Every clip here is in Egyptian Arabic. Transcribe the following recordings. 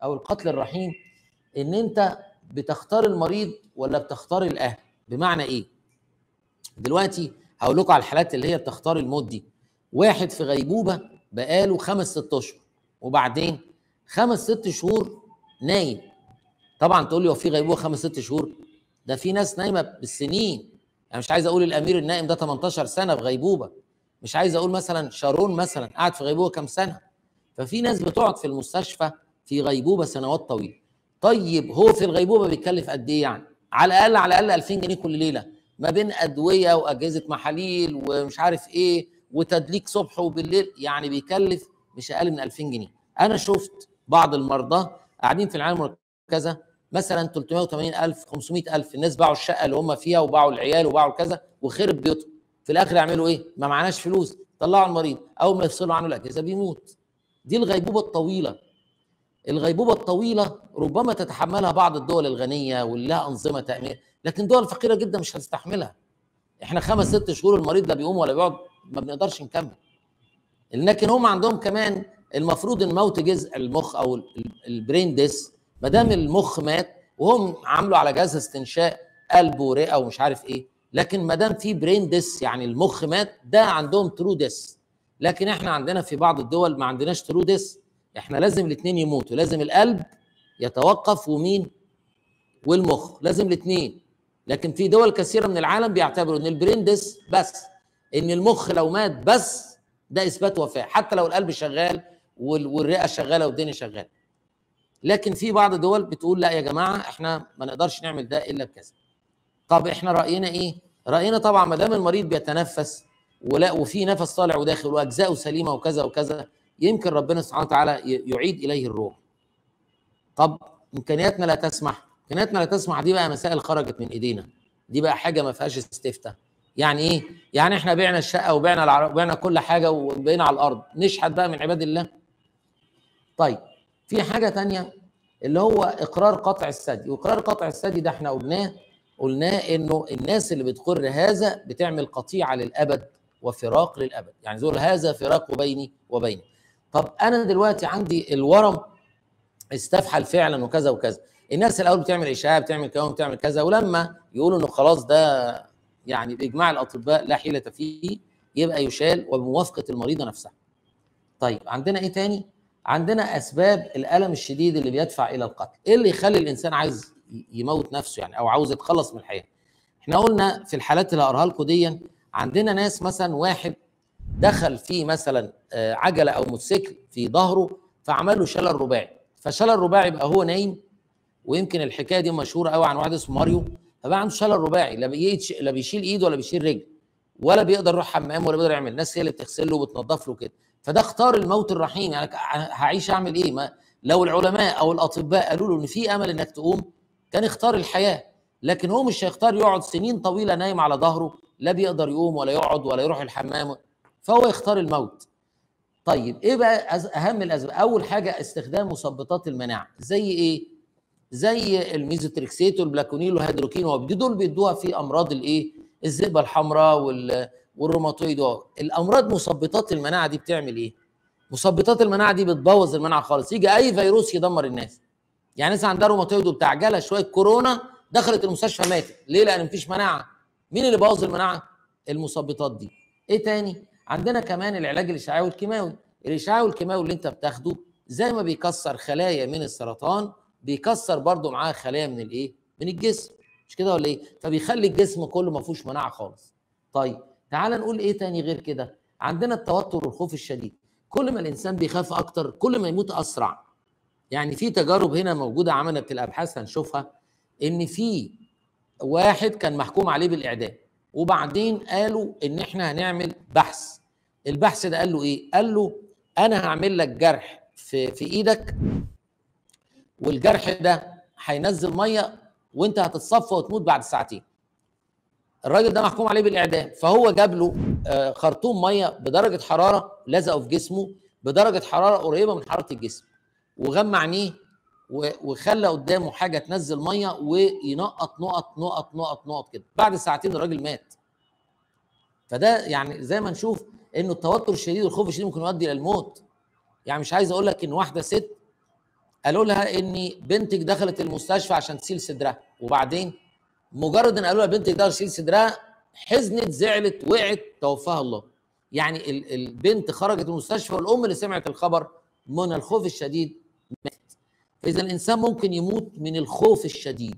او القتل الرحيم ان انت بتختار المريض ولا بتختار الاهل بمعنى ايه دلوقتي هقول لكم على الحالات اللي هي بتختار الموت دي واحد في غيبوبه بقاله خمس ست اشهر وبعدين خمس ست شهور نايم طبعا تقول لي هو في غيبوبه خمس ست شهور ده في ناس نايمه بالسنين يعني مش عايز اقول الامير النائم ده 18 سنه في غيبوبه مش عايز اقول مثلا شارون مثلا قعد في غيبوبه كام سنه ففي ناس بتقعد في المستشفى في غيبوبه سنوات طويله طيب هو في الغيبوبه بيتكلف قد ايه يعني على الاقل على الاقل 2000 جنيه كل ليله ما بين ادويه واجهزه محاليل ومش عارف ايه وتدليك صبح وبالليل يعني بيكلف مش اقل من 2000 جنيه انا شفت بعض المرضى قاعدين في العنايه المركزه مثلا 380000 500000 الناس باعوا الشقه اللي هم فيها وباعوا العيال وباعوا كذا وخرب بيوتهم في الاخر يعملوا ايه ما معناش فلوس طلعوا المريض اول ما يفصلوا عنه الاجهزه بيموت دي الغيبوبه الطويله الغيبوبه الطويله ربما تتحملها بعض الدول الغنيه واللي لها انظمه تامين لكن دول فقيره جدا مش هتستحملها احنا خمس ست شهور المريض لا بيقوم ولا بيقعد ما بنقدرش نكمل لكن هم عندهم كمان المفروض الموت جزء المخ او ال- ال- البرين ديس ما دام المخ مات وهم عملوا على جهاز استنشاق قلب ورئه ومش عارف ايه لكن ما دام في برين ديس يعني المخ مات ده عندهم ترو ديس لكن احنا عندنا في بعض الدول ما عندناش ترو ديس احنا لازم الاثنين يموتوا لازم القلب يتوقف ومين والمخ لازم الاثنين لكن في دول كثيره من العالم بيعتبروا ان البرين ديس بس ان المخ لو مات بس ده اثبات وفاه حتى لو القلب شغال وال- والرئه شغاله والدنيا شغاله لكن في بعض الدول بتقول لا يا جماعه احنا ما نقدرش نعمل ده الا بكذا طب احنا راينا ايه راينا طبعا ما دام المريض بيتنفس ولا وفي نفس طالع وداخل واجزاؤه سليمه وكذا وكذا يمكن ربنا سبحانه وتعالى ي- يعيد اليه الروح طب امكانياتنا لا تسمح امكانياتنا لا تسمح دي بقى مسائل خرجت من ايدينا دي بقى حاجه ما فيهاش استفتاء يعني ايه يعني احنا بعنا الشقه وبعنا العرب وبعنا كل حاجه وبقينا على الارض نشحت بقى من عباد الله طيب في حاجه تانية اللي هو اقرار قطع الثدي واقرار قطع الثدي ده احنا قلناه قلناه انه الناس اللي بتقر هذا بتعمل قطيعه للابد وفراق للابد يعني زول هذا فراق بيني وبينك طب انا دلوقتي عندي الورم استفحل فعلا وكذا وكذا الناس الاول بتعمل اشعاع بتعمل كذا بتعمل كذا ولما يقولوا انه خلاص ده يعني باجماع الاطباء لا حيله فيه يبقى يشال وبموافقه المريضه نفسها طيب عندنا ايه تاني عندنا اسباب الالم الشديد اللي بيدفع الى القتل ايه اللي يخلي الانسان عايز يموت نفسه يعني او عاوز يتخلص من الحياه احنا قلنا في الحالات اللي هقراها لكم دي عندنا ناس مثلا واحد دخل في مثلا آه، عجله او موتوسيكل في ظهره فعمل له شلل رباعي فشلل رباعي يبقى هو نايم ويمكن الحكايه دي مشهوره قوي عن واحد اسمه ماريو فبقى عنده شلل رباعي لا بيتش... لا بيشيل ايده ولا بيشيل رجل ولا بيقدر يروح حمام ولا بيقدر يعمل الناس هي اللي بتغسل له وبتنظف له كده فده اختار الموت الرحيم يعني ك- هعيش اعمل ايه ما لو العلماء او الاطباء قالوا له ان في امل انك تقوم كان اختار الحياه لكن هو مش هيختار يقعد سنين طويله نايم على ظهره لا بيقدر يقوم ولا يقعد ولا يروح الحمام فهو يختار الموت طيب ايه بقى أز- اهم الاسباب اول حاجه استخدام مثبطات المناعه زي ايه زي الميزوتريكسيت والبلاكونيل والهيدروكين وبدي دول بيدوها في امراض الايه الذئبه الحمراء وال والروماتويد و- الامراض مثبطات المناعه دي بتعمل ايه مثبطات المناعه دي بتبوظ المناعه خالص يجي اي فيروس يدمر الناس يعني مثلا عندها روماتويد وبتاع جالها شويه كورونا دخلت المستشفى ماتت ليه لان مفيش مناعه مين اللي بوظ المناعه المثبطات دي ايه تاني عندنا كمان العلاج الاشعاعي والكيماوي الاشعاعي والكيماوي اللي انت بتاخده زي ما بيكسر خلايا من السرطان بيكسر برضو معاه خلايا من الايه من الجسم مش كده ولا ايه فبيخلي الجسم كله ما فيهوش مناعه خالص طيب تعال نقول ايه تاني غير كده عندنا التوتر والخوف الشديد كل ما الانسان بيخاف اكتر كل ما يموت اسرع يعني في تجارب هنا موجوده عملت الابحاث هنشوفها ان في واحد كان محكوم عليه بالاعدام وبعدين قالوا ان احنا هنعمل بحث البحث ده قال له ايه قال له انا هعمل لك جرح في في ايدك والجرح ده هينزل ميه وانت هتتصفى وتموت بعد ساعتين الراجل ده محكوم عليه بالاعدام فهو جاب له آه، خرطوم ميه بدرجه حراره لزقه في جسمه بدرجه حراره قريبه من حراره الجسم وغمى عينيه و- وخلى قدامه حاجه تنزل ميه وينقط نقط نقط نقط نقط كده بعد ساعتين الراجل مات فده يعني زي ما نشوف انه التوتر الشديد والخوف الشديد ممكن يؤدي الى الموت يعني مش عايز اقول لك ان واحده ست قالوا لها ان بنتك دخلت المستشفى عشان تسيل صدرها وبعدين مجرد ان قالوا لها بنتك دخلت تسيل صدرها حزنت زعلت وقعت توفاها الله يعني البنت خرجت من المستشفى والام اللي سمعت الخبر من الخوف الشديد ماتت فاذا الانسان ممكن يموت من الخوف الشديد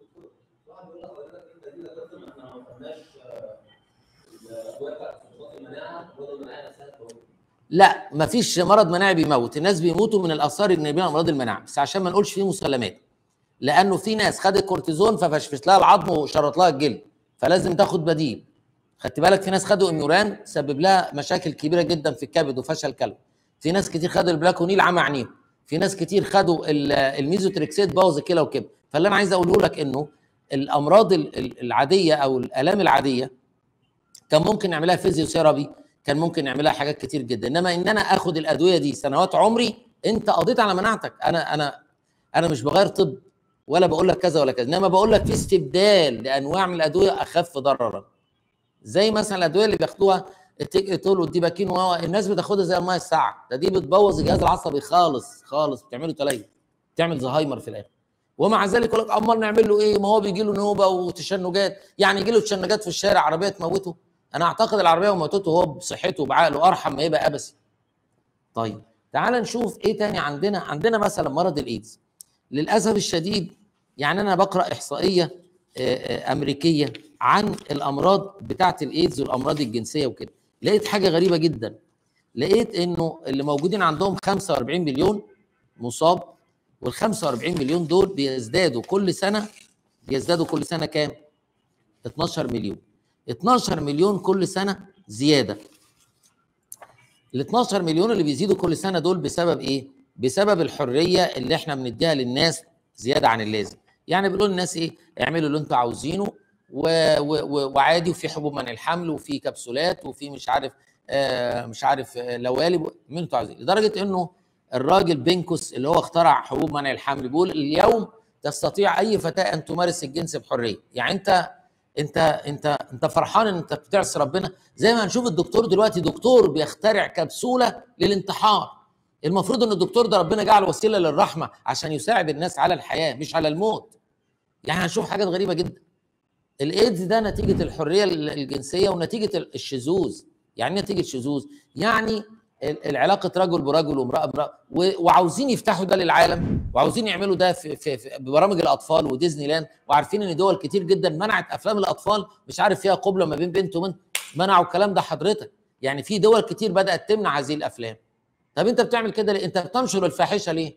لا مفيش مرض مناعي بيموت الناس بيموتوا من الاثار الجانبيه لامراض المناعه بس عشان ما نقولش فيه مسلمات لانه في ناس خدت كورتيزون ففشفش لها العظم وشرط لها الجلد فلازم تاخد بديل خدت بالك في ناس خدوا اميوران سبب لها مشاكل كبيره جدا في الكبد وفشل كلوي في ناس كتير خدوا البلاكونيل عمى عينيهم في ناس كتير خدوا الميزوتريكسيت بوظ الكلى وكده فاللي انا عايز اقوله لك انه الامراض العاديه او الالام العاديه كان ممكن نعملها فيزيوثيرابي كان ممكن نعملها حاجات كتير جدا انما ان انا اخد الادويه دي سنوات عمري انت قضيت على مناعتك انا انا انا مش بغير طب ولا بقول لك كذا ولا كذا انما بقول لك في استبدال لانواع من الادويه اخف ضررا زي مثلا الادويه اللي بياخدوها التيكتول والديباكين الناس بتاخدها زي الميه الساعه ده دي بتبوظ الجهاز العصبي خالص خالص بتعمله تليف بتعمل زهايمر في الاخر ومع ذلك يقول لك امال نعمل له ايه ما هو بيجي له نوبه وتشنجات يعني يجي له تشنجات في الشارع عربيه تموته انا اعتقد العربيه وموتته هو بصحته وبعقله ارحم ما يبقى ابسي طيب تعال نشوف ايه تاني عندنا عندنا مثلا مرض الايدز للاسف الشديد يعني انا بقرا احصائيه امريكيه عن الامراض بتاعه الايدز والامراض الجنسيه وكده لقيت حاجه غريبه جدا لقيت انه اللي موجودين عندهم 45 مليون مصاب وال 45 مليون دول بيزدادوا كل سنه بيزدادوا كل سنه كام 12 مليون 12 مليون كل سنه زياده ال 12 مليون اللي بيزيدوا كل سنه دول بسبب ايه بسبب الحريه اللي احنا بنديها للناس زياده عن اللازم يعني بنقول للناس ايه اعملوا اللي انتوا عاوزينه و... و... وعادي وفي حبوب منع الحمل وفي كبسولات وفي مش عارف آه مش عارف آه لوالب من انتوا عاوزين لدرجه انه الراجل بينكوس اللي هو اخترع حبوب منع الحمل بيقول اليوم تستطيع اي فتاه ان تمارس الجنس بحريه يعني انت انت انت انت فرحان ان انت بتعصي ربنا زي ما هنشوف الدكتور دلوقتي دكتور بيخترع كبسوله للانتحار المفروض ان الدكتور ده ربنا جعل وسيله للرحمه عشان يساعد الناس على الحياه مش على الموت يعني هنشوف حاجات غريبه جدا الايدز ده نتيجه الحريه الجنسيه ونتيجه الشذوذ يعني نتيجه شذوذ يعني العلاقه رجل برجل وامراه بامراه وعاوزين يفتحوا ده للعالم وعاوزين يعملوا ده في, في, في برامج الاطفال وديزني لاند وعارفين ان دول كتير جدا منعت افلام الاطفال مش عارف فيها قبله ما بين بنت وبنت منعوا الكلام ده حضرتك يعني في دول كتير بدات تمنع هذه الافلام طب انت بتعمل كده ليه انت بتنشر الفاحشه ليه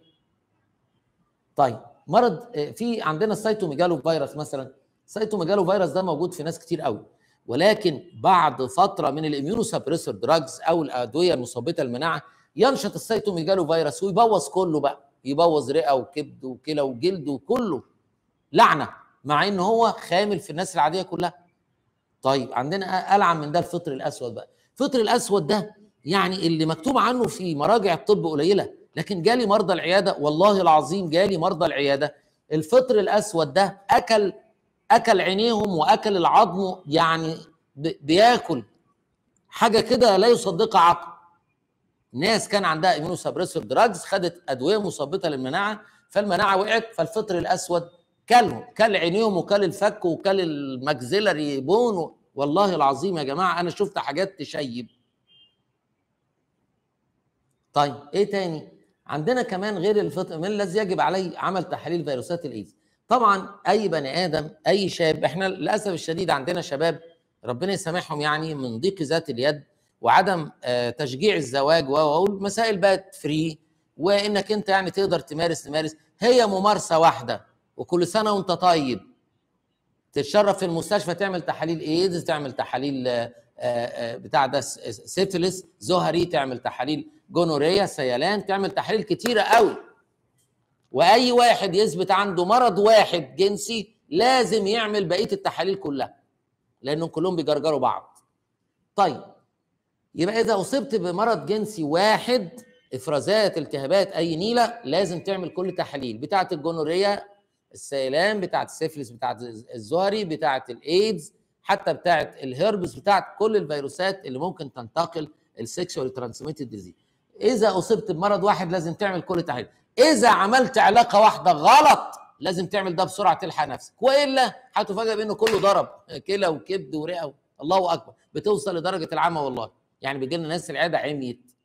طيب مرض في عندنا السيتوميجالو فيروس مثلا السيتوميجالو فيروس ده موجود في ناس كتير قوي ولكن بعد فتره من الاميونو سبريسور دراجز او الادويه المثبطه المناعه ينشط السيتوميجالو فيروس ويبوظ كله بقى يبوظ رئه وكبد وكلى وجلد وكله لعنه مع ان هو خامل في الناس العاديه كلها طيب عندنا العن من ده الفطر الاسود بقى الفطر الاسود ده يعني اللي مكتوب عنه في مراجع الطب قليله لكن جالي مرضى العياده والله العظيم جالي مرضى العياده الفطر الاسود ده اكل اكل عينيهم واكل العظم يعني بياكل حاجه كده لا يصدقها عقل ناس كان عندها ايمونو سبريسور دراجز خدت ادويه مثبطه للمناعه فالمناعه وقعت فالفطر الاسود كلهم كل عينيهم وكل الفك وكل الماكسيلري بون والله العظيم يا جماعه انا شفت حاجات تشيب طيب ايه تاني عندنا كمان غير الفطر من الذي يجب عليه عمل تحاليل فيروسات الايدز طبعا اي بني ادم اي شاب احنا للاسف الشديد عندنا شباب ربنا يسامحهم يعني من ضيق ذات اليد وعدم تشجيع الزواج والمسائل بقت فري وانك انت يعني تقدر تمارس تمارس هي ممارسه واحده وكل سنه وانت طيب تتشرف في المستشفى تعمل تحاليل ايدز تعمل تحاليل بتاع ده سيفلس زهري تعمل تحاليل جونوريا سيلان تعمل تحاليل كتيره قوي واي واحد يثبت عنده مرض واحد جنسي لازم يعمل بقيه التحاليل كلها لانهم كلهم بيجرجروا بعض طيب يبقى اذا اصبت بمرض جنسي واحد افرازات التهابات اي نيله لازم تعمل كل تحاليل بتاعه الجونوريا السيلان بتاعه السيفلس بتاعه الزهري بتاعه الايدز حتى بتاعه الهربس بتاعه كل الفيروسات اللي ممكن تنتقل السكشوال ترانسميتد ديزيز اذا اصبت بمرض واحد لازم تعمل كل تحاليل اذا عملت علاقه واحده غلط لازم تعمل ده بسرعه تلحق نفسك والا هتفاجئ بانه كله ضرب كلى وكبد ورئه الله اكبر بتوصل لدرجه العمى والله يعني بيجي لنا ناس العياده عميت